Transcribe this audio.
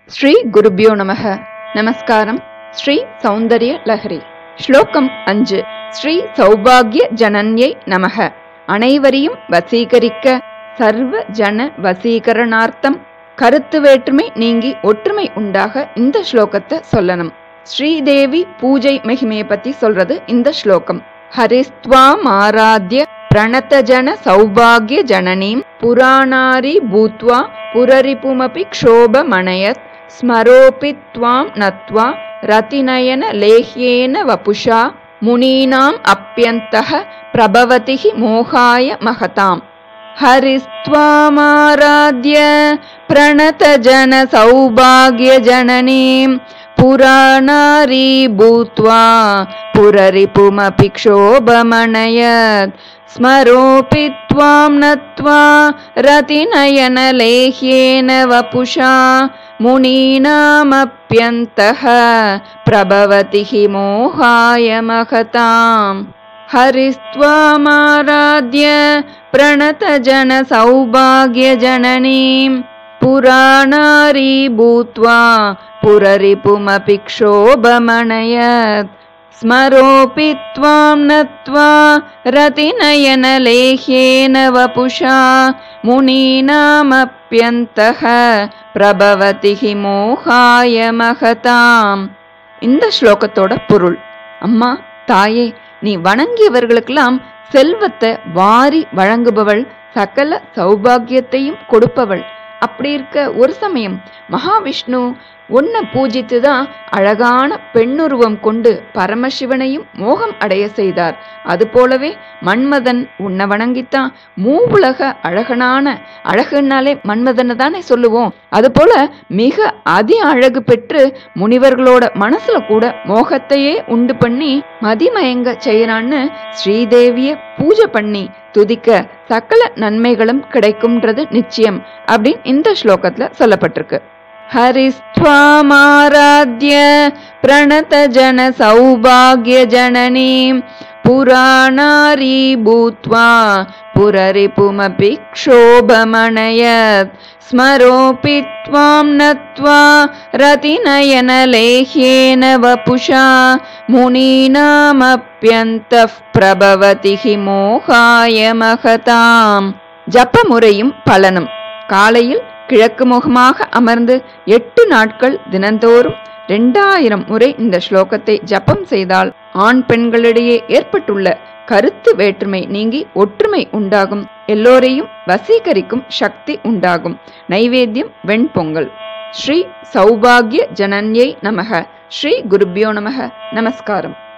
ஸ்ரீ குருபியோ நமக நமஸ்காரம் ஸ்ரீ சௌந்தர்ய லஹரி ஸ்லோகம் அஞ்சு ஸ்ரீ சௌபாகிய ஜனன்யை நமக அனைவரையும் வசீகரிக்க சர்வ ஜன வசீகரணார்த்தம் கருத்து வேற்றுமை நீங்கி ஒற்றுமை உண்டாக இந்த ஸ்லோகத்தை சொல்லணும் ஸ்ரீதேவி பூஜை மகிமையை பத்தி சொல்றது இந்த ஸ்லோகம் ஹரிஸ்துவாம் ஆராத்ய பிரணதஜன சௌபாகிய ஜனனீம் புராணாரி பூத்வா புரரிபுமபி க்ஷோபமணயத் ஸ்மரோபி த்வாம் நத்வா ரதிநயன லேஹ்யேன வபுஷா முனீனாம் அப்பியந்தः பிரபவதி ஹி மோகாய மகதாம் हरिस्त्वामाराध्य प्रणतजनसौभाग्यजननीं पुराणारी भूत्वा पुररिपुमपि क्षोभमणयत् स्मरोऽपि त्वां नत्वा रतिनयनलेह्येन वपुषा मुनीनामप्यन्तः प्रभवति हि मोहाय महताम् हरिस्त्वामाराध्य प्रणतजनसौभाग्यजननीं पुराणारी भूत्वा पुररिपुमपि क्षोभमणयत् स्मरोऽपि त्वां नत्वा रतिनयनलेह्येन वपुषा मुनीनामप्यन्तः प्रभवति हि மோகாய மகதாம் இந்த ஸ்லோகத்தோட பொருள் அம்மா தாயே நீ வணங்கியவர்களுக்கெல்லாம் செல்வத்தை வாரி வழங்குபவள் சகல சௌபாகியத்தையும் கொடுப்பவள் அப்படி இருக்க ஒரு சமயம் மகாவிஷ்ணு உன்னை பூஜித்து தான் அழகான பெண்ணுருவம் கொண்டு பரமசிவனையும் மோகம் அடைய செய்தார் அதுபோலவே மன்மதன் உன்னை வணங்கித்தான் மூவுலக அழகனான அழகுனாலே மன்மதனை தானே சொல்லுவோம் அதுபோல மிக அதி அழகு பெற்று முனிவர்களோட மனசுல கூட மோகத்தையே உண்டு பண்ணி மதிமயங்க செய்யறான்னு ஸ்ரீதேவிய பூஜை பண்ணி துதிக்க சகல நன்மைகளும் கிடைக்கும்ன்றது நிச்சயம் அப்படின்னு இந்த ஸ்லோகத்துல சொல்லப்பட்டிருக்கு हरिस्त्वामाराध्य प्रणतजनसौभाग्यजननीं पुराणारी भूत्वा पुररिपुमपि क्षोभमणयत् स्मरोऽपि त्वां नत्वा रतिनयनलेह्येन वपुषा முனீனாமப்பியந்தः பிரபவதி ஹி மோகாய மகதாம் ஜப்ப முறையும் பலனும் காலையில் கிழக்கு முகமாக அமர்ந்து எட்டு நாட்கள் தினந்தோறும் ரெண்டாயிரம் முறை இந்த ஸ்லோகத்தை ஜபம் செய்தால் ஆண் பெண்களிடையே ஏற்பட்டுள்ள கருத்து வேற்றுமை நீங்கி ஒற்றுமை உண்டாகும் எல்லோரையும் வசீகரிக்கும் சக்தி உண்டாகும் நைவேத்தியம் வெண்பொங்கல் ஸ்ரீ சௌபாகிய ஜனன்யை நமக ஸ்ரீ குருபியோ நமக நமஸ்காரம்